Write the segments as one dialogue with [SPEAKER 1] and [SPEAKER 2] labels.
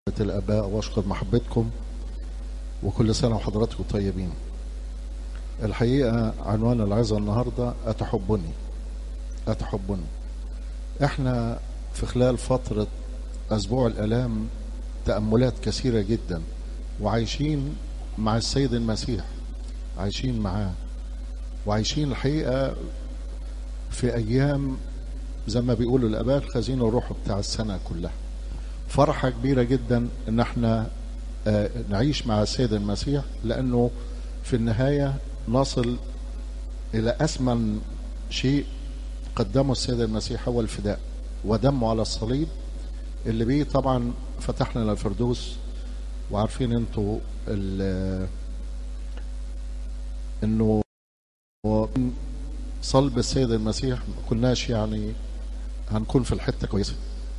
[SPEAKER 1] الآباء وأشكر محبتكم وكل سنة وحضراتكم طيبين الحقيقة عنوان العظة النهاردة أتحبني أتحبني احنا في خلال فترة أسبوع الآلام تأملات كثيرة جدا وعايشين مع السيد المسيح عايشين معاه وعايشين الحقيقة في أيام زي ما بيقولوا الآباء الخزين الروح بتاع السنة كلها فرحة كبيرة جدا ان احنا آه، نعيش مع السيد المسيح لانه في النهاية نصل الى اثمن شيء قدمه السيد المسيح هو الفداء ودمه على الصليب اللي بيه طبعا فتحنا للفردوس وعارفين انتوا ال- انه من صلب السيد المسيح ما كناش يعني هنكون في الحته كويسه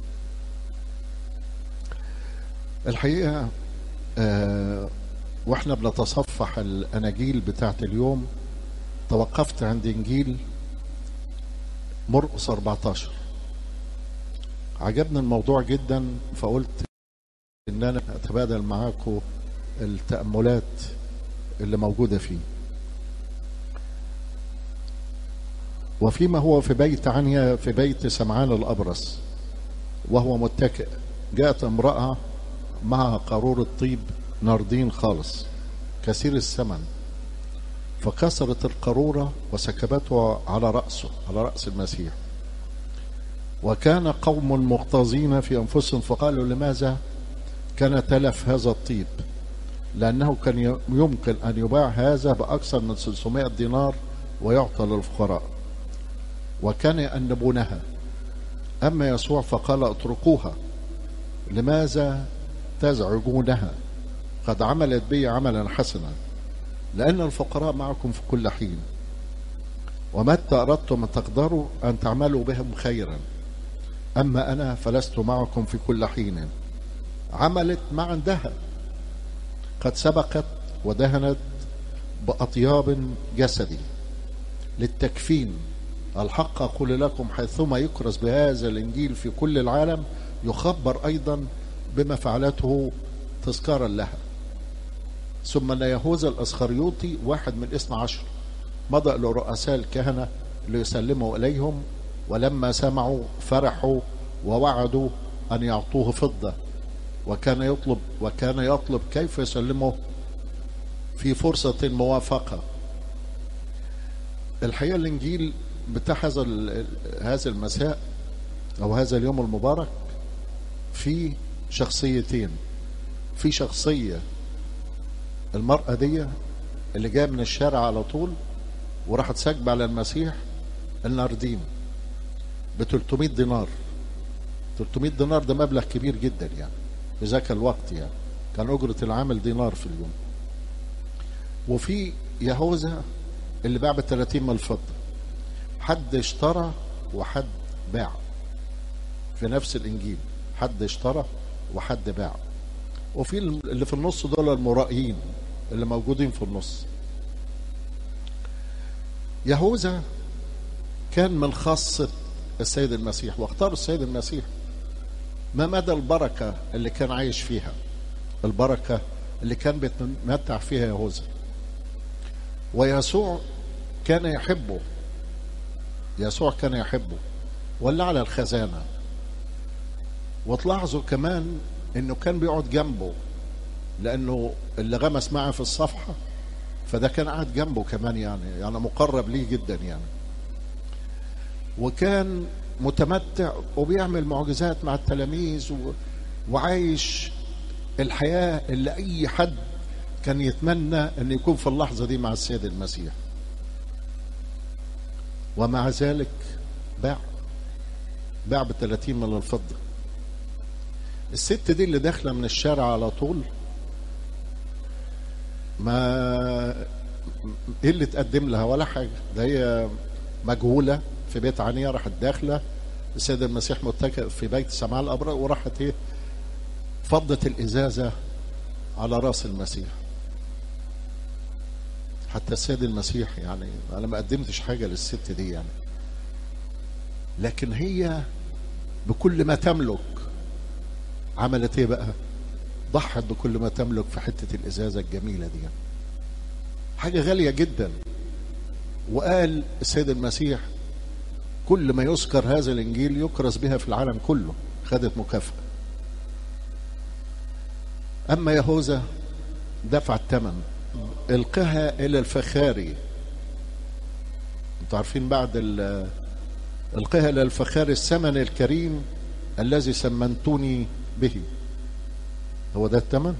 [SPEAKER 1] الحقيقه آه واحنا بنتصفح الاناجيل بتاعت اليوم توقفت عند انجيل مرقس 14 عجبني الموضوع جدا فقلت ان انا اتبادل معاكم التاملات اللي موجوده فيه وفيما هو في بيت عنيا في بيت سمعان الأبرص وهو متكئ جاءت امرأة معها قارورة طيب ناردين خالص كثير الثمن فكسرت القارورة وسكبته على رأسه على رأس المسيح وكان قوم مغتاظين في أنفسهم فقالوا لماذا كان تلف هذا الطيب لأنه كان يمكن أن يباع هذا بأكثر من 600 دينار ويعطى للفقراء وكان يأنبونها أما يسوع فقال اتركوها لماذا تزعجونها قد عملت بي عملا حسنا لأن الفقراء معكم في كل حين ومتى أردتم أن تقدروا أن تعملوا بهم خيرا أما أنا فلست معكم في كل حين عملت ما عندها قد سبقت ودهنت بأطياب جسدي للتكفين الحق أقول لكم حيثما يكرز بهذا الإنجيل في كل العالم يخبر أيضا بما فعلته تذكارا لها ثم أن يهوذا الأسخريوطي واحد من اثنى عشر مضى إلى رؤساء الكهنة ليسلموا إليهم ولما سمعوا فرحوا ووعدوا أن يعطوه فضة وكان يطلب وكان يطلب كيف يسلمه في فرصة موافقة الحقيقة الإنجيل بتاع هذا ال- هذا المساء أو هذا اليوم المبارك في شخصيتين في شخصية المرأة دي اللي جاية من الشارع على طول وراحت ساكبة على المسيح الناردين ب 300 دينار 300 دينار ده مبلغ كبير جدا يعني في ذاك الوقت يعني كان أجرة العامل دينار في اليوم وفي يهوذا اللي باع ب 30 من الفضة حد اشترى وحد باع في نفس الانجيل حد اشترى وحد باع وفي اللي في النص دول المرائيين اللي موجودين في النص يهوذا كان من خاصة السيد المسيح واختار السيد المسيح ما مدى البركة اللي كان عايش فيها البركة اللي كان بيتمتع فيها يهوذا ويسوع كان يحبه يسوع كان يحبه ولا على الخزانة وتلاحظوا كمان انه كان بيقعد جنبه لانه اللي غمس معه في الصفحة فده كان قاعد جنبه كمان يعني يعني مقرب ليه جدا يعني وكان متمتع وبيعمل معجزات مع التلاميذ و... وعايش الحياة اللي أي حد كان يتمنى أن يكون في اللحظة دي مع السيد المسيح ومع ذلك باع باع ب 30 من الفضة الست دي اللي داخلة من الشارع على طول ما ايه اللي تقدم لها ولا حاجة ده هي مجهولة في بيت عنيا راحت داخلة السيد المسيح متكئ في بيت سماع الأبرار وراحت ايه فضت الإزازة على رأس المسيح حتى السيد المسيح يعني انا ما قدمتش حاجه للست دي يعني لكن هي بكل ما تملك عملت ايه بقى ضحت بكل ما تملك في حتة الإزازة الجميلة دي حاجة غالية جدا وقال السيد المسيح كل ما يذكر هذا الإنجيل يكرس بها في العالم كله خدت مكافأة أما يهوذا دفع الثمن القها إلى الفخاري انتوا عارفين بعد القها إلى الفخاري الثمن الكريم الذي سمنتوني به هو ده الثمن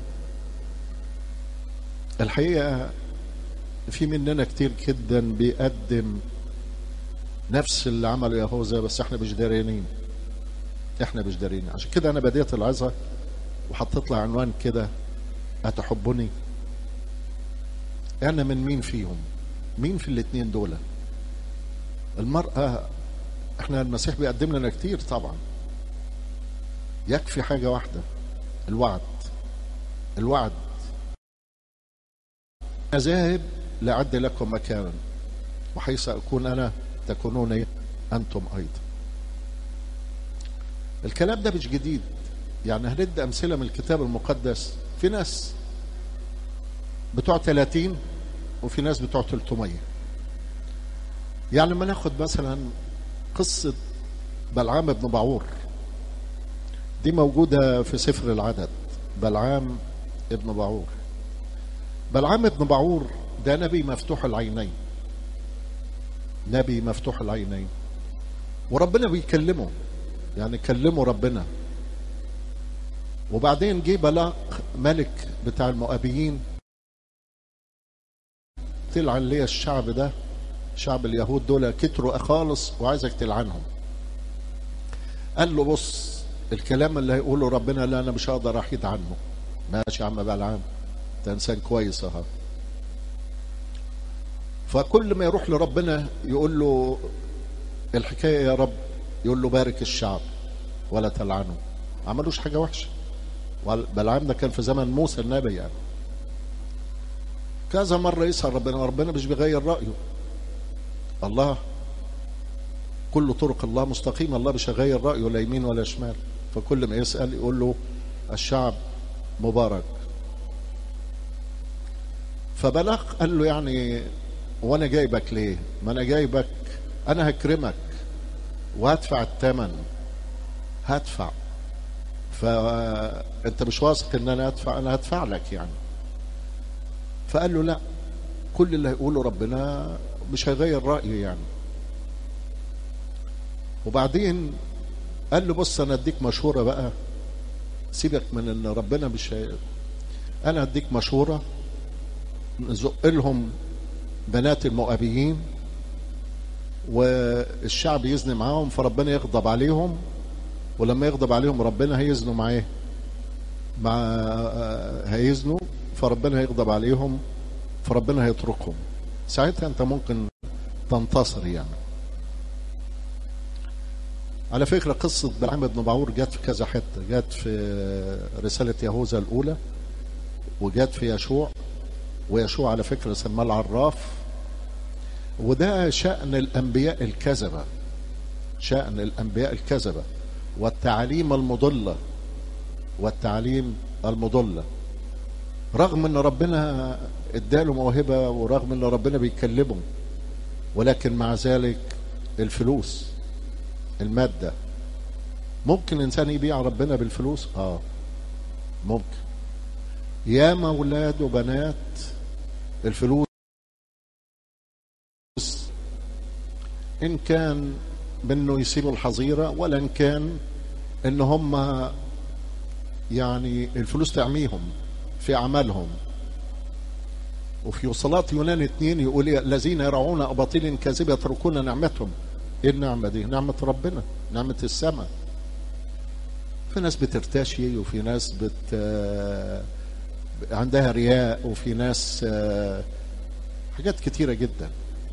[SPEAKER 1] الحقيقة في مننا كتير جدا بيقدم نفس اللي عمله يهوذا بس احنا مش دارينين احنا مش دارينين عشان كده انا بديت العظة وحطيت لها عنوان كده أتحبني أنا من مين فيهم مين في الاتنين دول المرأة احنا المسيح بيقدم لنا كتير طبعا يكفي حاجة واحدة الوعد الوعد ذاهب لأعد لكم مكانا وحيث أكون أنا تكونون أنتم أيضا الكلام ده مش جديد يعني هندي أمثلة من الكتاب المقدس في ناس بتوع 30 وفي ناس بتوع 300 يعني لما ناخد مثلا قصة بلعام بن بعور دي موجودة في سفر العدد بلعام ابن بعور بلعام ابن بعور ده نبي مفتوح العينين نبي مفتوح العينين وربنا بيكلمه يعني كلمه ربنا وبعدين جه بلاق ملك بتاع المؤابيين طلع لي الشعب ده شعب اليهود دول كتروا خالص وعايزك تلعنهم قال له بص الكلام اللي هيقوله ربنا لا انا مش هقدر احيد عنه ماشي يا عم بلعام انت انسان كويس اهو فكل ما يروح لربنا يقول له الحكايه يا رب يقول له بارك الشعب ولا تلعنه عملوش حاجه وحشه بلعام ده كان في زمن موسى النبي يعني كذا مرة يسأل ربنا ربنا مش بيغير رأيه الله كل طرق الله مستقيمة الله مش هيغير رأيه لا يمين ولا شمال فكل ما يسأل يقول له الشعب مبارك فبلغ قال له يعني وانا جايبك ليه ما انا جايبك انا هكرمك وهدفع الثمن هدفع فانت مش واثق ان انا ادفع انا هدفع لك يعني فقال له لا كل اللي هيقوله ربنا مش هيغير رأيه يعني وبعدين قال له بص انا اديك مشورة بقى سيبك من ان ربنا مش هي... انا اديك مشورة نزق لهم بنات المؤابيين والشعب يزني معاهم فربنا يغضب عليهم ولما يغضب عليهم ربنا هيزنوا معاه مع هيزنوا فربنا هيغضب عليهم فربنا هيتركهم ساعتها انت ممكن تنتصر يعني على فكرة قصة بلعام بن بعور جت في كذا حتة جت في رسالة يهوذا الأولى وجت في يشوع ويشوع على فكرة سماه العراف وده شأن الأنبياء الكذبة شأن الأنبياء الكذبة والتعاليم المضلة والتعليم المضلة رغم ان ربنا اداله موهبة ورغم ان ربنا بيكلمه ولكن مع ذلك الفلوس المادة ممكن انسان يبيع ربنا بالفلوس اه ممكن يا اولاد وبنات الفلوس ان كان بانه يسيبوا الحظيره ولا ان كان ان هم يعني الفلوس تعميهم في اعمالهم وفي صلاة يونان اتنين يقول الذين يرعون اباطيل كاذبه يتركون نعمتهم ايه النعمه دي نعمه ربنا نعمه السماء في ناس بترتشي وفي ناس بت عندها رياء وفي ناس حاجات كتيره جدا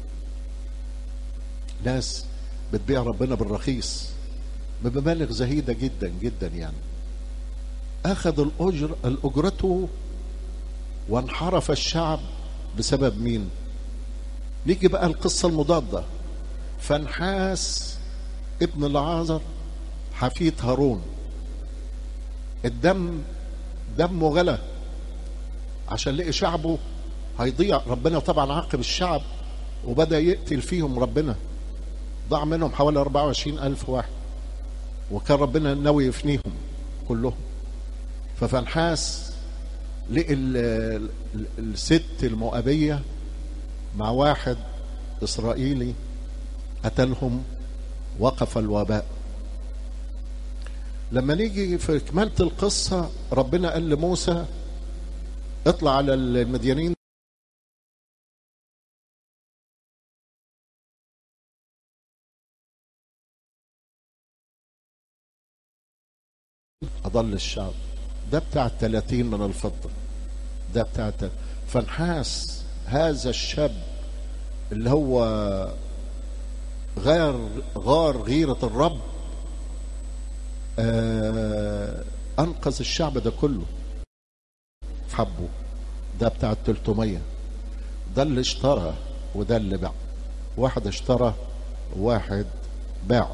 [SPEAKER 1] ناس بتبيع ربنا بالرخيص بمبالغ زهيده جدا جدا يعني اخذ الاجر الاجرته وانحرف الشعب بسبب مين نيجي بقى القصه المضاده فانحاس ابن العازر حفيد هارون الدم دمه غلى عشان لقي شعبه هيضيع ربنا طبعا عاقب الشعب وبدأ يقتل فيهم ربنا ضاع منهم حوالي 24 ألف واحد وكان ربنا ناوي يفنيهم كلهم ففنحاس لقي الست المؤابية مع واحد إسرائيلي قتلهم وقف الوباء لما نيجي في كمالة القصة ربنا قال لموسى اطلع على المديانين أضل الشعب ده بتاع الثلاثين من الفضة ده بتاع فنحاس هذا الشاب اللي هو غار غار غيرة الرب آه أنقذ الشعب ده كله حبه ده بتاع ال 300 ده اللي اشترى وده اللي باع واحد اشترى واحد باع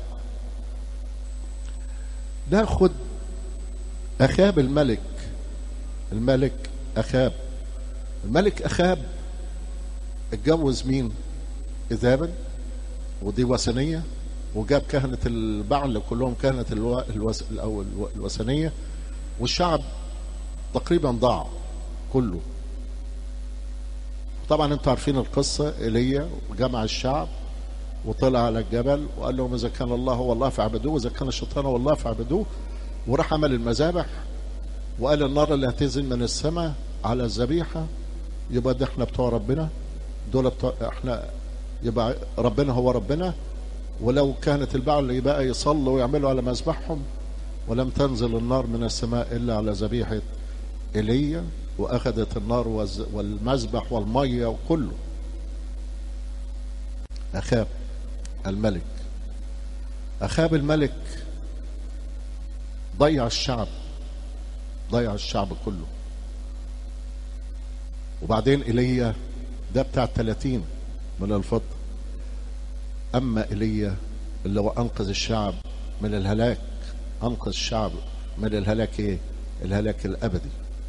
[SPEAKER 1] ناخد أخاب الملك الملك أخاب الملك أخاب اتجوز مين إذابل ودي وثنية وجاب كهنة البعل كلهم كهنة الو... الوس... أو الوثنية والشعب تقريبا ضاع كله طبعا انتوا عارفين القصة ايليا وجمع الشعب وطلع على الجبل وقال لهم اذا كان الله هو الله فاعبدوه واذا كان الشيطان هو الله فاعبدوه وراح عمل المذابح وقال النار اللي هتنزل من السماء على الذبيحه يبقى ده احنا بتوع ربنا دول بتوع احنا يبقى ربنا هو ربنا ولو كانت البعل يبقى يصلوا ويعملوا على مذبحهم ولم تنزل النار من السماء الا على ذبيحه ايليا واخذت النار والمذبح والميه وكله اخاب الملك اخاب الملك ضيع الشعب ضيع الشعب كله وبعدين ايليا ده بتاع 30 من الفضة اما ايليا اللي هو انقذ الشعب من الهلاك انقذ الشعب من الهلاك ايه الهلاك الابدي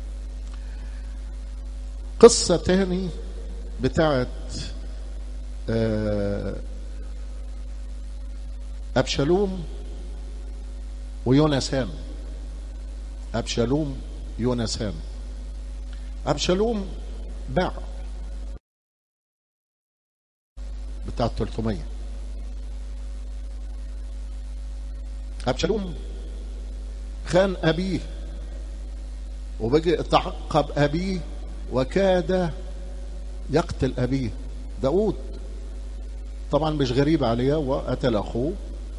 [SPEAKER 1] قصة تاني بتاعت أبشالوم ويونسان أبشالوم يونسان أبشالوم باع بتاع 300 أبشالوم خان أبيه وبقي تعقب أبيه وكاد يقتل أبيه داود طبعا مش غريب عليه وقتل أخوه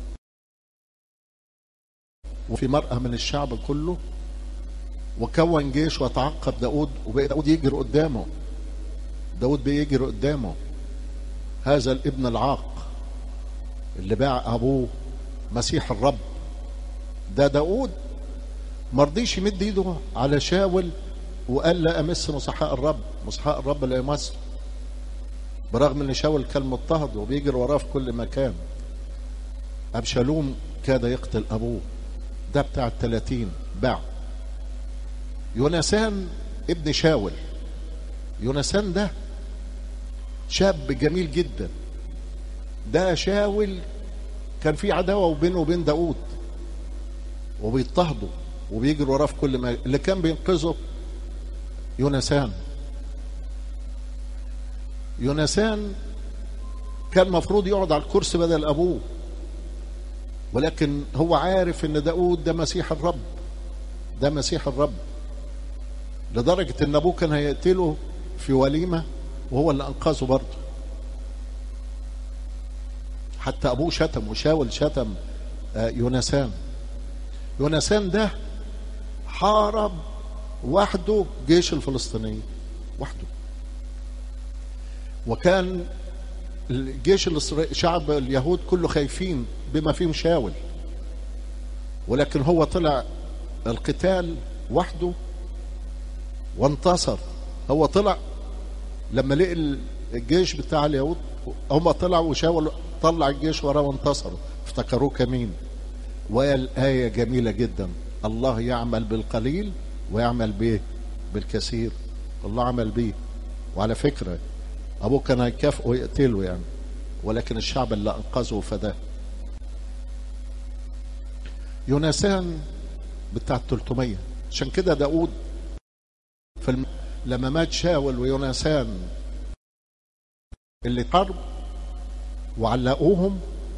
[SPEAKER 1] وفي مرأة من الشعب كله وكون جيش وتعقب داود وبقى داود يجري قدامه داود بيجري قدامه هذا الابن العاق اللي باع ابوه مسيح الرب ده داود مرضيش يمد ايده على شاول وقال لا امس مصحاء الرب مصحاء الرب لا يمس برغم ان شاول كان مضطهد وبيجري وراه في كل مكان ابشالوم كاد يقتل ابوه ده بتاع الثلاثين باع يونسان ابن شاول يونسان ده شاب جميل جدا ده شاول كان في عداوة بينه وبين داود وبيضطهده وبيجري وراه في كل ما اللي كان بينقذه يونسان يونسان كان مفروض يقعد على الكرسي بدل ابوه ولكن هو عارف ان داود ده مسيح الرب ده مسيح الرب لدرجة ان ابوه كان هيقتله في وليمة وهو اللي انقذه برضه حتى ابوه شتم وشاول شتم يونسان يونسان ده حارب وحده جيش الفلسطينيين وحده وكان الجيش الإسرائيلي شعب اليهود كله خايفين بما فيهم شاول ولكن هو طلع القتال وحده وانتصر هو طلع لما لقي الجيش بتاع اليهود هم طلعوا وشاول طلع الجيش وراه وانتصروا افتكروه كمين وقال آية جميلة جدا الله يعمل بالقليل ويعمل به بالكثير الله عمل بيه وعلى فكرة أبوه كان هيكافئه ويقتله يعني ولكن الشعب اللي أنقذه فداه يونسان بتاع 300 عشان كده داود في الم... لما مات شاول ويونسان اللي حرب وعلقوهم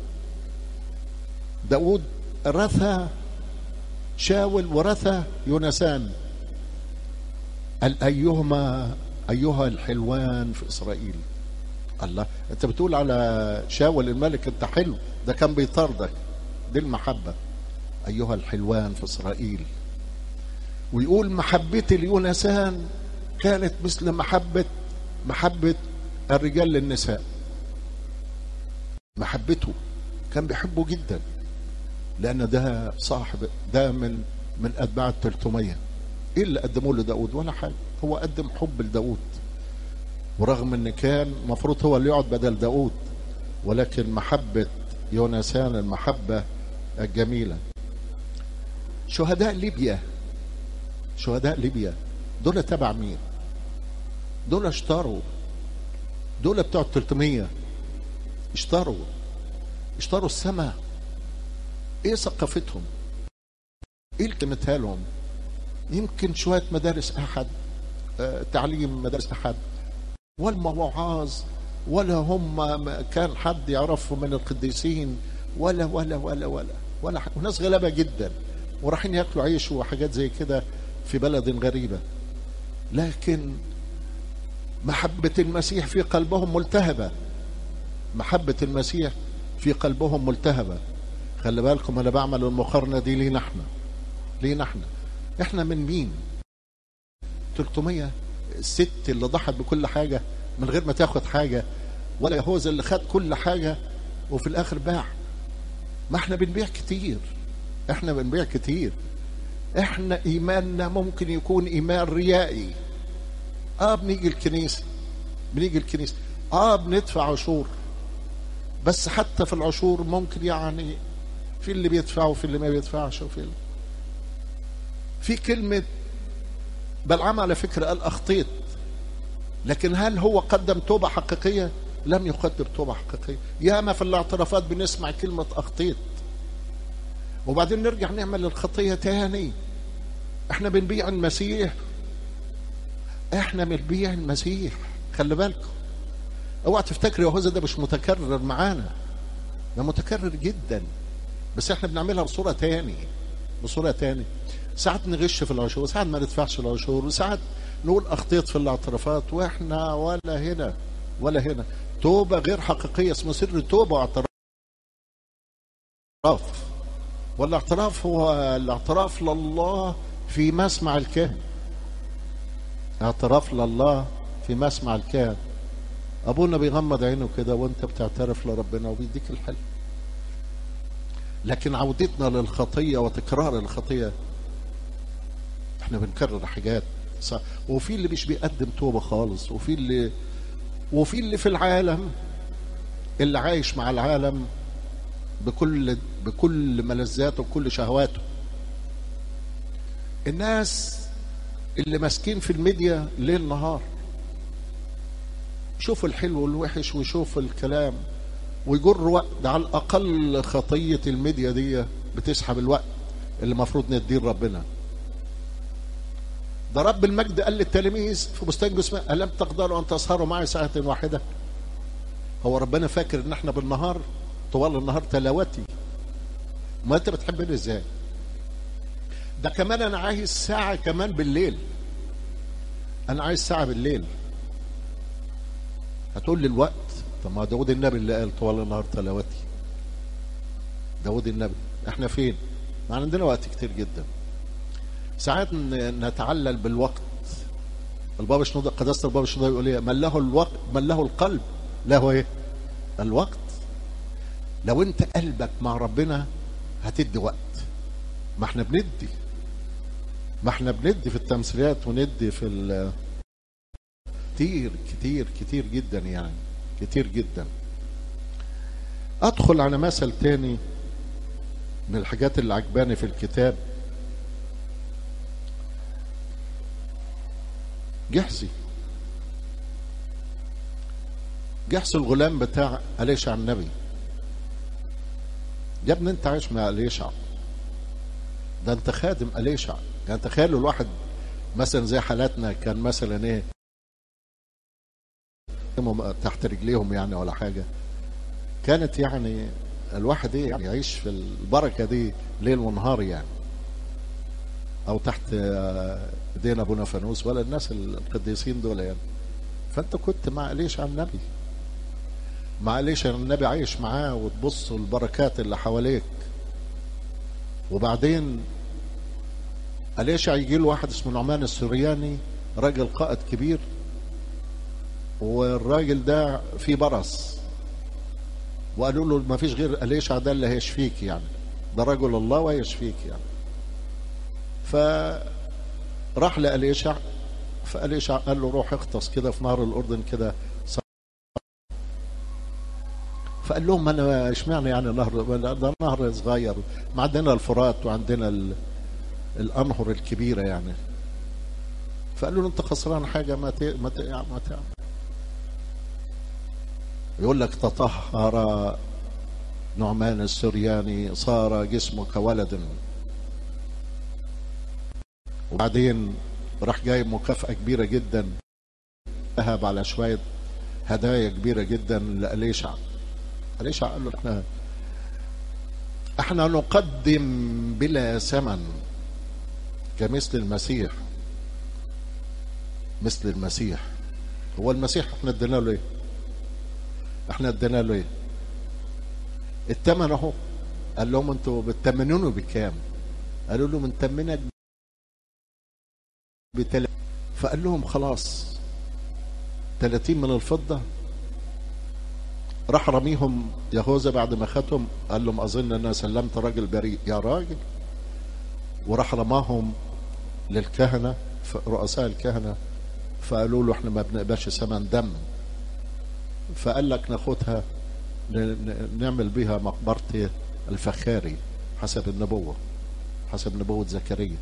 [SPEAKER 1] داود رثى شاول ورثى يونسان قال أيهما أيها الحلوان في إسرائيل الله أنت بتقول على شاول الملك أنت حلو ده كان بيطاردك دي المحبة أيها الحلوان في إسرائيل ويقول محبتي ليونسان كانت مثل محبة محبة الرجال للنساء محبته كان بيحبه جدا لأن ده صاحب ده من من أتباع ال 300 إيه اللي قدموه لداود ولا حاجة هو قدم حب لداود ورغم ان كان مفروض هو اللي يقعد بدل داود ولكن محبة يونسان المحبة الجميلة شهداء ليبيا شهداء ليبيا دول تبع مين دول اشتروا دول بتوع 300 اشتروا اشتروا السماء ايه ثقافتهم ايه اللي قيمتها لهم يمكن شوية مدارس احد اه تعليم مدارس احد ولا وعاظ ولا هم كان حد يعرفه من القديسين ولا ولا ولا ولا ولا وناس غلابة جدا ورايحين ياكلوا عيش وحاجات زي كده في بلد غريبة لكن محبة المسيح في قلبهم ملتهبة محبة المسيح في قلبهم ملتهبة خلي بالكم أنا بعمل المقارنة دي لينا احنا لينا احنا احنا من مين 300 الست اللي ضحت بكل حاجة من غير ما تاخد حاجة ولا يهوذا اللي خد كل حاجة وفي الآخر باع ما احنا بنبيع كتير احنا بنبيع كتير احنا ايماننا ممكن يكون ايمان ريائي اه بنيجي الكنيسة بنيجي الكنيسة اه بندفع عشور بس حتى في العشور ممكن يعني في اللي بيدفع وفي اللي ما بيدفعش وفي اللي في كلمة بلعام على فكرة قال أخطيت لكن هل هو قدم توبة حقيقية لم يقدم توبة حقيقية ياما في الاعترافات بنسمع كلمة أخطيت وبعدين نرجع نعمل الخطية تاني احنا بنبيع المسيح احنا بنبيع المسيح خلي بالكم اوعى تفتكر يهوذا ده مش متكرر معانا ده متكرر جدا بس احنا بنعملها بصورة تاني بصورة تاني ساعات نغش في العشور ساعات ما ندفعش العشور وساعات نقول اخطيت في الاعترافات واحنا ولا هنا ولا هنا توبة غير حقيقية اسمه سر توبة واعتراف والاعتراف هو الاعتراف لله في مسمع الكاهن اعتراف لله في مسمع الكاهن ابونا بيغمض عينه كده وانت بتعترف لربنا وبيديك الحل لكن عودتنا للخطية وتكرار الخطية احنا بنكرر حاجات صح. وفي اللي مش بيقدم توبة خالص وفي اللي وفي اللي في العالم اللي عايش مع العالم بكل بكل ملذاته وكل شهواته الناس اللي ماسكين في الميديا ليل نهار يشوفوا الحلو والوحش ويشوفوا الكلام ويجر وقت ده على الاقل خطيه الميديا دي بتسحب الوقت اللي المفروض نديه لربنا ده رب المجد قال للتلاميذ في بستان جسمه ألم تقدروا أن تسهروا معي ساعة واحدة هو ربنا فاكر إن إحنا بالنهار طوال النهار تلاوتي ما أنت بتحبني إزاي ده كمان أنا عايز ساعة كمان بالليل أنا عايز ساعة بالليل هتقول لي الوقت طب ما داود النبي اللي قال طوال النهار تلاوتي داود النبي احنا فين ما عندنا وقت كتير جدا ساعات نتعلل بالوقت البابا شنودة قداسة البابا شنودة يقول ايه من له الوقت من له القلب له ايه الوقت لو انت قلبك مع ربنا هتدي وقت ما احنا بندي ما احنا بندي في التمثيليات وندي في ال كتير كتير كتير جدا يعني كتير جدا ادخل على مثل تاني من الحاجات اللي عجباني في الكتاب جحزي جحس الغلام بتاع أليشع النبي يا ابني انت عايش مع أليشع ده انت خادم أليشع يعني تخيلوا الواحد مثلا زي حالاتنا كان مثلا ايه تحت رجليهم يعني ولا حاجة كانت يعني الواحد ايه يعني يعيش في البركة دي ليل ونهار يعني او تحت ايدينا ابونا فانوس ولا الناس القديسين دول يعني فانت كنت مع ليش على النبي مع ليش النبي عايش معاه وتبص البركات اللي حواليك وبعدين أليشع يجي له واحد اسمه نعمان السرياني راجل قائد كبير والراجل ده فيه برص وقالوا له ما فيش غير أليشع ده اللي هيشفيك يعني ده رجل الله وهيشفيك يعني فراح لأليشع فأليشع قال له روح اغطس كده في نهر الأردن كده فقال لهم انا اشمعنى يعني نهر ده نهر صغير ما عندنا الفرات وعندنا ال... الانهر الكبيره يعني فقالوا له انت خسران حاجه ما ت... ما ت... ما ت... يقول لك تطهر نعمان السرياني صار جسمه كولد وبعدين راح جايب مكافأة كبيرة جدا ذهب على شوية هدايا كبيرة جدا لأليشع أليشع قال له احنا احنا نقدم بلا ثمن كمثل المسيح مثل المسيح هو المسيح احنا ادينا له ايه احنا ادينا له ايه الثمن اهو قال لهم انتوا بتثمنونه بكام قالوا له بنثمنك بتل... فقال لهم خلاص 30 من الفضة راح رميهم يهوذا بعد ما خدهم قال لهم اظن انا سلمت راجل بريء يا راجل وراح رماهم للكهنة رؤساء الكهنة فقالوا له احنا ما بنقبلش ثمن دم فقال لك ناخدها نعمل بها مقبرة الفخاري حسب النبوة حسب نبوة زكريا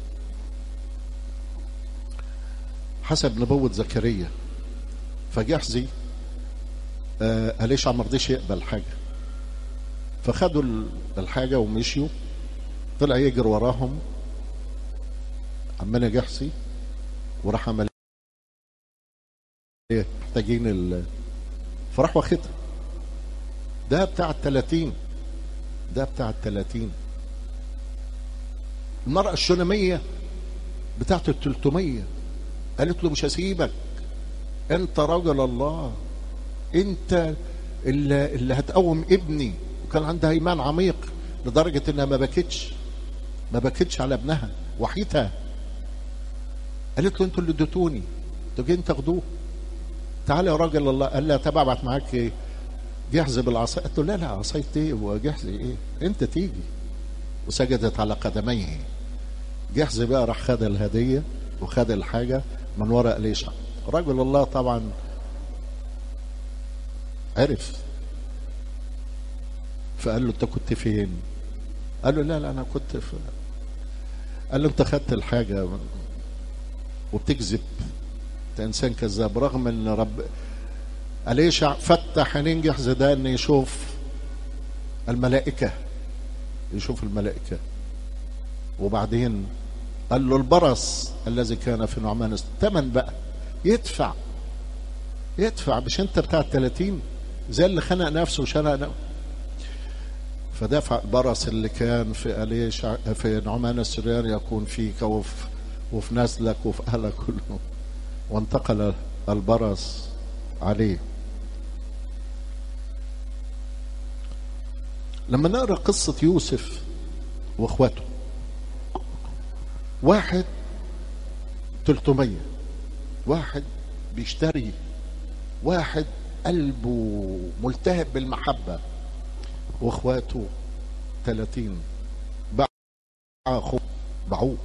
[SPEAKER 1] حسب نبوة زكريا فجحزي آه أليشع ما رضيش يقبل حاجة فخدوا الحاجة ومشيوا طلع يجري وراهم عمنا جحسي وراح عمل ايه محتاجين ال فراح واخدها ده بتاع التلاتين ده بتاع التلاتين المرأة الشنمية بتاعت التلتمية قالت له مش هسيبك انت رجل الله انت اللي, اللي هتقوم ابني وكان عندها ايمان عميق لدرجة انها ما بكتش ما بكتش على ابنها وحيتها قالت له انتوا اللي اديتوني انتوا جايين تاخدوه تعالى يا راجل الله قال لها طب ابعت معاك ايه جحز بالعصا قالت له لا لا عصايه ايه وجحز ايه انت تيجي وسجدت على قدميه جحز بقى راح خد الهديه وخد الحاجه من وراء ليشع رجل الله طبعا عرف فقال له انت كنت فين قال له لا لا انا كنت في قال له انت خدت الحاجه وبتكذب انت انسان كذاب رغم ان رب أليشع فتح عينين جحز ده ان يشوف الملائكة يشوف الملائكة وبعدين قال له البرص الذي كان في نعمان الثمن بقى يدفع يدفع مش انت بتاع الثلاثين زي اللي خنق نفسه وشنق نفسه فدفع البرص اللي كان في أليشع في نعمان السريان يكون فيك وفي وفي نسلك وفي أهلك كلهم وانتقل البرص عليه لما نقرا قصة يوسف واخواته واحد تلتمية واحد بيشتري واحد قلبه ملتهب بالمحبة واخواته ثلاثين باع اخوه باعوه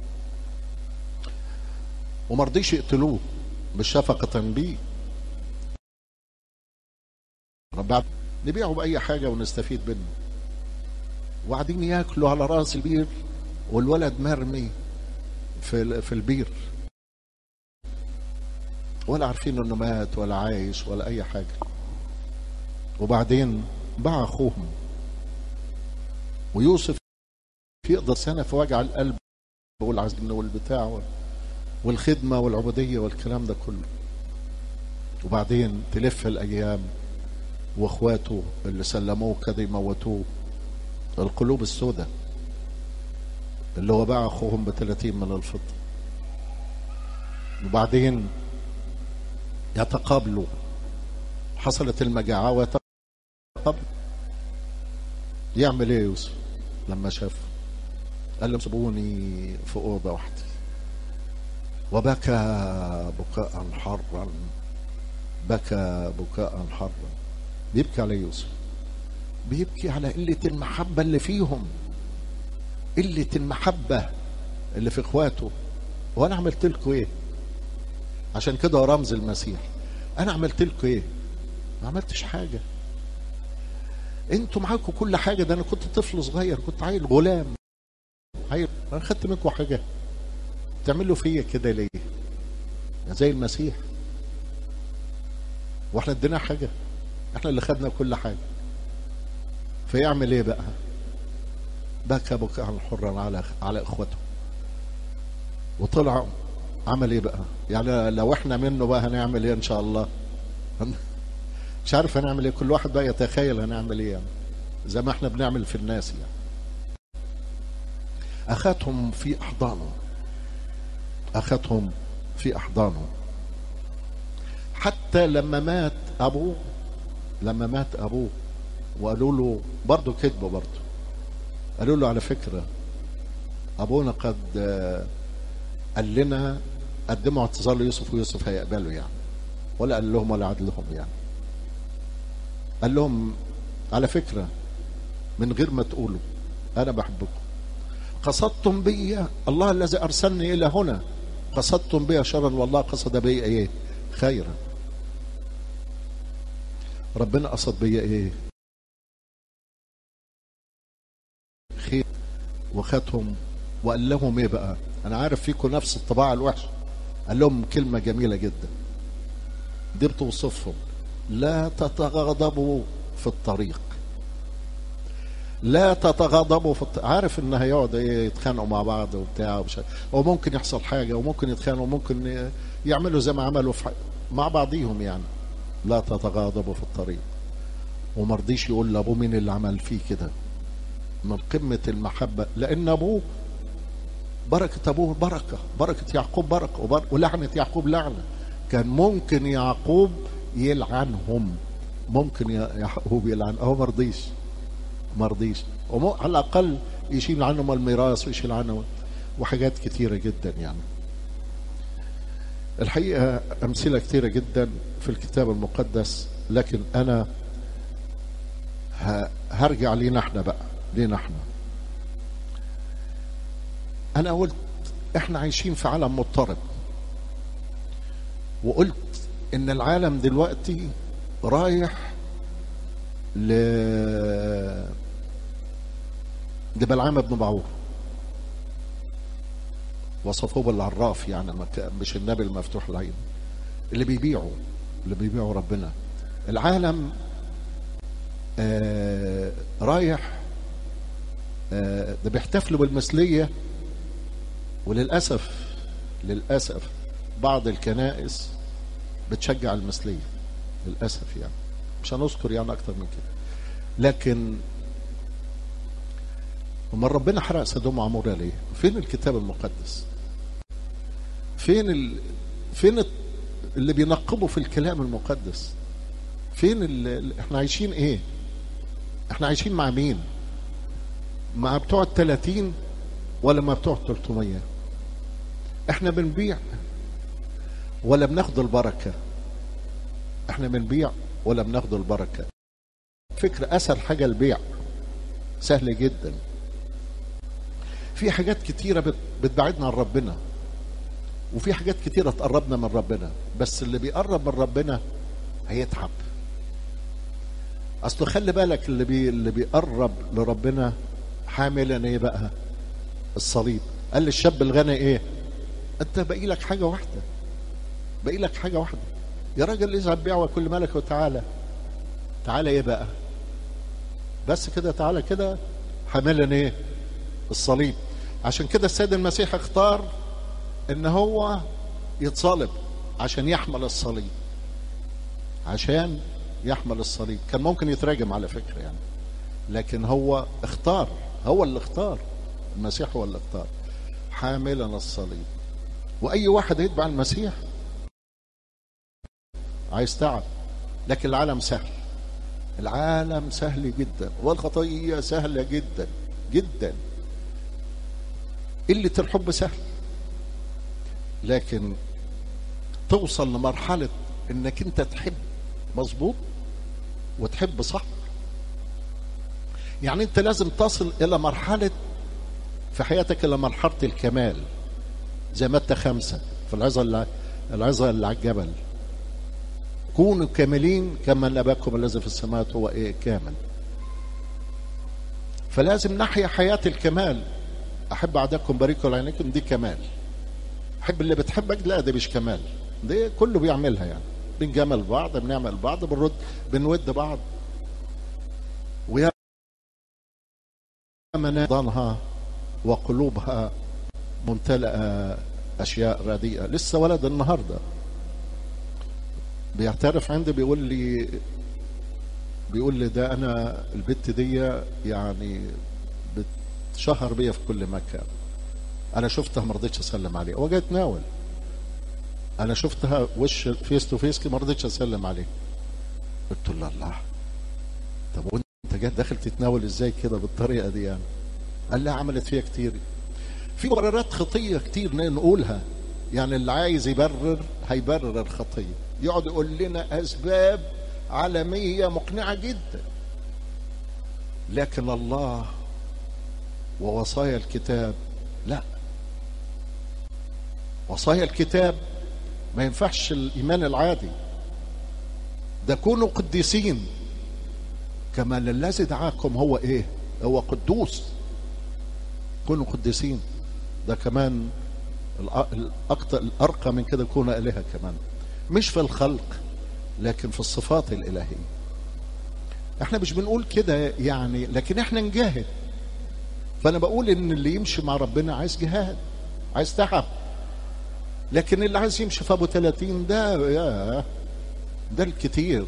[SPEAKER 1] وما رضيش يقتلوه بشفقة بيه رب نبيعه بأي حاجة ونستفيد منه وقاعدين ياكلوا على راس البير والولد مرمي في في البير ولا عارفين انه مات ولا عايش ولا اي حاجه وبعدين باع اخوهم ويوسف يقضي سنه في وجع القلب والعزل والبتاع والخدمه والعبوديه والكلام ده كله وبعدين تلف الايام واخواته اللي سلموه كده يموتوه القلوب السوداء اللي هو باع اخوهم ب 30 من الفضه وبعدين يتقابلوا حصلت المجاعة ويتقابلوا يعمل ايه يوسف لما شاف قال لهم سيبوني في أوضة واحدة وبكى بكاء حرا بكى بكاء حرا بيبكي على يوسف بيبكي على قلة المحبة اللي فيهم قلة المحبة اللي في اخواته وانا عملت لكم ايه عشان كده رمز المسيح انا عملت لكم ايه ما عملتش حاجه انتوا معاكم كل حاجه ده انا كنت طفل صغير كنت عيل غلام عيل انا خدت منكم حاجه تعملوا فيا كده ليه زي المسيح واحنا ادينا حاجه احنا اللي خدنا كل حاجه فيعمل ايه بقى بكى بكاء حرا على على اخوته وطلع عمل ايه بقى يعني لو احنا منه بقى هنعمل ايه ان شاء الله مش عارف هنعمل ايه كل واحد بقى يتخيل هنعمل ايه يعني زي ما احنا بنعمل في الناس يعني اخذهم في احضانه اخذهم في احضانه حتى لما مات ابوه لما مات ابوه وقالوا له برضه كذبه برضه قالوا له على فكره ابونا قد قال لنا قدموا اعتذار ليوسف ويوسف هيقبله يعني ولا قال لهم ولا عاد لهم يعني قال لهم على فكرة من غير ما تقولوا أنا بحبكم قصدتم بي الله الذي أرسلني إلى هنا قصدتم بي شرا والله قصد بي إيه خيرا ربنا قصد بي إيه خير وخدهم وقال لهم إيه بقى أنا عارف فيكم نفس الطباع الوحشة قال لهم كلمة جميلة جدا دي بتوصفهم لا تتغضبوا في الطريق لا تتغضبوا في الطريق. عارف ان هيقعد ايه يتخانقوا مع بعض وبتاع ومش وممكن يحصل حاجه وممكن يتخانقوا وممكن يعملوا زي ما عملوا في مع بعضيهم يعني لا تتغاضبوا في الطريق وما رضيش يقول لابوه مين اللي عمل فيه كده من قمه المحبه لان ابوه بركه ابوه بركه بركه يعقوب بركه وبر... ولعنه يعقوب لعنه كان ممكن يعقوب يلعنهم ممكن يعقوب يلعن هو ما رضيش ما رضيش على الاقل يشيل عنهم الميراث ويشيل عنهم وحاجات كتيره جدا يعني الحقيقه امثله كتيره جدا في الكتاب المقدس لكن انا هرجع لينا احنا بقى لينا احنا انا قلت احنا عايشين في عالم مضطرب وقلت ان العالم دلوقتي رايح ل لبلعام بن بعور وصفوه بالعراف يعني مش النبي المفتوح العين اللي بيبيعوا اللي بيبيعوا ربنا العالم آه رايح آه ده بيحتفلوا بالمثلية وللأسف للأسف بعض الكنائس بتشجع المثلية للأسف يعني مش هنذكر يعني أكتر من كده لكن وما ربنا حرق سدوم وعمورة ليه فين الكتاب المقدس فين ال... فين اللي بينقبوا في الكلام المقدس فين ال... احنا عايشين ايه احنا عايشين مع مين مع بتوع التلاتين ولا مع بتوع التلتمية احنا بنبيع ولا بناخد البركة احنا بنبيع ولا بناخد البركة فكرة اسهل حاجة البيع سهل جدا في حاجات كتيرة بتبعدنا عن ربنا وفي حاجات كتيرة تقربنا من ربنا بس اللي بيقرب من ربنا هيتعب اصل خلي بالك اللي بي اللي بيقرب لربنا حاملا ايه بقى الصليب قال للشاب الغني ايه انت باقي لك حاجه واحده باقي لك حاجه واحده يا راجل اذهب بيع وكل مالك وتعالى تعالى ايه بقى بس كده تعالى كده حاملا ايه الصليب عشان كده السيد المسيح اختار ان هو يتصلب عشان يحمل الصليب عشان يحمل الصليب كان ممكن يتراجم على فكرة يعني لكن هو اختار هو اللي اختار المسيح هو اللي اختار حاملا الصليب واي واحد يتبع المسيح عايز تعب لكن العالم سهل العالم سهل جدا والخطية سهلة جدا جدا قلة الحب سهل لكن توصل لمرحلة انك انت تحب مظبوط وتحب صح يعني انت لازم تصل الى مرحلة في حياتك الى مرحلة الكمال زي متى خمسة في العظة اللي العظة اللي على الجبل كونوا كاملين كما اباكم الذي في السماوات هو ايه كامل فلازم نحيا حياة الكمال احب اعدائكم باركوا لعينيكم دي كمال احب اللي بتحبك لا ده مش كمال دي كله بيعملها يعني بنجامل بعض بنعمل بعض بنرد بنود بعض ويا مناضنها وقلوبها ممتلئة أشياء رديئة لسه ولد النهاردة بيعترف عندي بيقول لي بيقول لي ده أنا البت دي يعني بتشهر بيا في كل مكان أنا شفتها ما رضيتش أسلم عليها هو جاي يتناول انا شفتها وش فيس تو فيس ما رضيتش اسلم عليه قلت له الله طب وانت جاي داخل تتناول ازاي كده بالطريقه دي يعني قال لي عملت فيها كتير في مبررات خطيه كتير نقولها يعني اللي عايز يبرر هيبرر الخطيه يقعد يقول لنا اسباب عالميه مقنعه جدا لكن الله ووصايا الكتاب لا وصايا الكتاب ما ينفعش الايمان العادي ده كونوا قديسين كما الذي دعاكم هو ايه هو قدوس كونوا قديسين ده كمان الأكتر الأرقى من كده كون آلهة كمان مش في الخلق لكن في الصفات الإلهية احنا مش بنقول كده يعني لكن احنا نجاهد فأنا بقول إن اللي يمشي مع ربنا عايز جهاد عايز تعب لكن اللي عايز يمشي في ابو 30 ده يا ده الكتير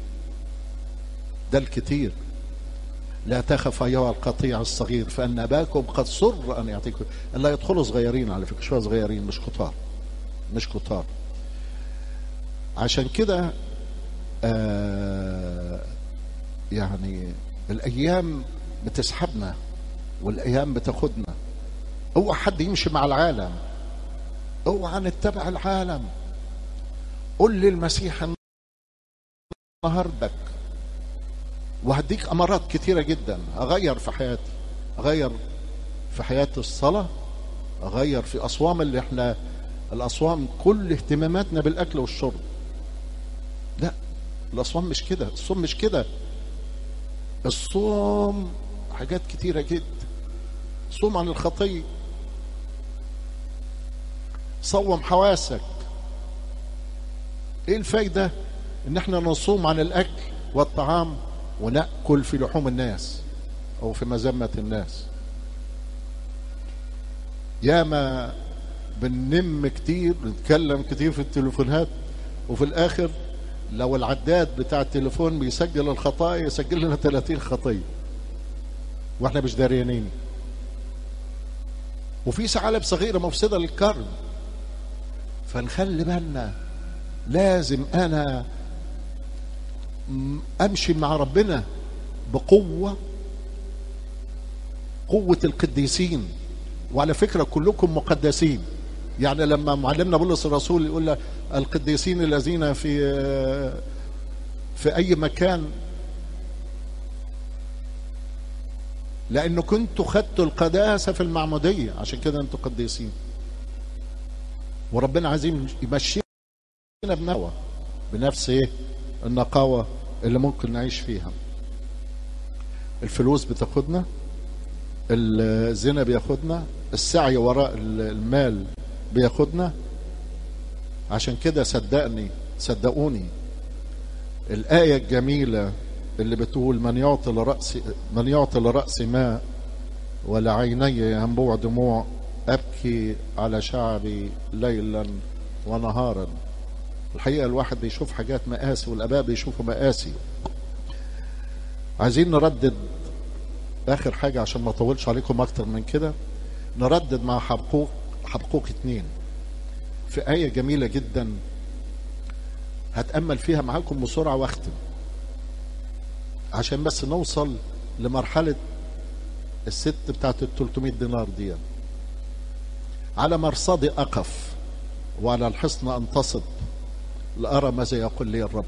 [SPEAKER 1] ده الكتير لا تخف ايها القطيع الصغير فان اباكم قد سر ان يعطيكم لا يدخلوا صغيرين على فكره شويه صغيرين مش كتار مش كتار عشان كده آه يعني الايام بتسحبنا والايام بتاخدنا اوعى حد يمشي مع العالم اوعى نتبع العالم قل للمسيح النهاردك وهديك امارات كتيره جدا اغير في حياتي اغير في حياتي الصلاه اغير في اصوام اللي احنا الاصوام كل اهتماماتنا بالاكل والشرب لا الاصوام مش كده الصوم مش كده الصوم حاجات كتيره جدا صوم عن الخطيه صوم حواسك ايه الفايدة ان احنا نصوم عن الاكل والطعام ونأكل في لحوم الناس او في مذمة الناس ياما بننم كتير بنتكلم كتير في التليفونات وفي الاخر لو العداد بتاع التليفون بيسجل الخطايا يسجل لنا 30 خطيه واحنا مش داريانين وفي ثعالب صغيره مفسده للقرن فنخلي بالنا لازم انا امشي مع ربنا بقوه قوه القديسين وعلى فكره كلكم مقدسين يعني لما معلمنا بولس الرسول يقول القديسين الذين في في اي مكان لانه كنتوا خدتوا القداسه في المعموديه عشان كده انتوا قديسين وربنا عايز يمشينا بنقوة بنفس ايه النقاوة اللي ممكن نعيش فيها الفلوس بتاخدنا الزنا بياخدنا السعي وراء المال بياخدنا عشان كده صدقني صدقوني الآية الجميلة اللي بتقول من يعطي لرأس من يعطي لرأس ماء ولا عيني ينبوع دموع أبكي على شعري ليلا ونهارا الحقيقة الواحد بيشوف حاجات مآسي والآباء بيشوفوا مآسي عايزين نردد آخر حاجة عشان ما أطولش عليكم أكتر من كده نردد مع حبقوق حبقوق اتنين في آية جميلة جدا هتأمل فيها معاكم بسرعة واختم عشان بس نوصل لمرحلة الست بتاعت ال 300 دينار دي على مرصدي أقف وعلى الحصن أنتصب لأرى ماذا يقول لي الرب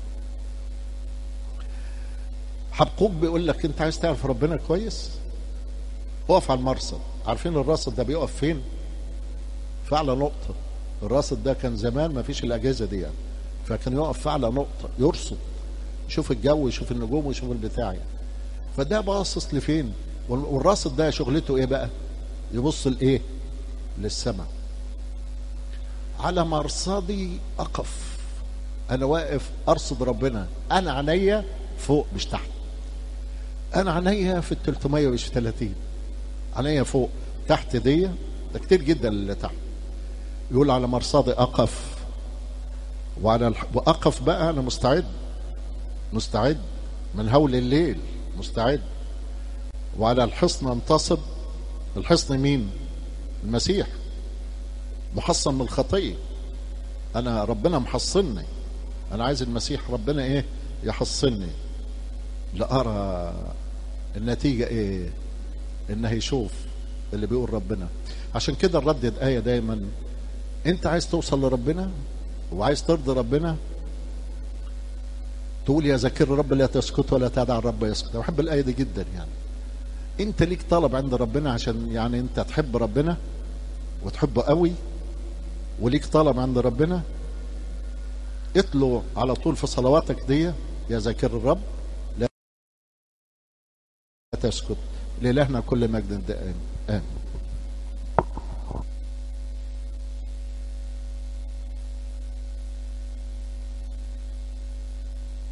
[SPEAKER 1] حبقوق بيقول لك أنت عايز تعرف ربنا كويس اقف على المرصد عارفين الراصد ده بيقف فين في أعلى نقطة الراصد ده كان زمان ما فيش الأجهزة دي يعني فكان يقف في أعلى نقطة يرصد يشوف الجو يشوف النجوم ويشوف البتاع يعني فده باصص لفين والراصد ده شغلته ايه بقى يبص لايه للسماء على مرصدي اقف انا واقف ارصد ربنا انا عينيا فوق مش تحت انا عينيا في ال 300 مش في 30 عينيا فوق تحت دي ده كتير جدا اللي تحت يقول على مرصدي اقف وعلى الح... واقف بقى انا مستعد مستعد من هول الليل مستعد وعلى الحصن انتصب الحصن مين المسيح محصن من الخطيه انا ربنا محصني انا عايز المسيح ربنا ايه يحصني لارى النتيجه ايه ان هيشوف اللي بيقول ربنا عشان كده نردد ايه دايما انت عايز توصل لربنا وعايز ترضي ربنا تقول يا ذاكر الرب لا تسكت ولا تدع الرب يسكت انا بحب الايه دي جدا يعني انت ليك طلب عند ربنا عشان يعني انت تحب ربنا وتحبه قوي وليك طلب عند ربنا اطلع على طول في صلواتك دي يا ذاكر الرب لا تسكت لإلهنا كل مجد دائم آمين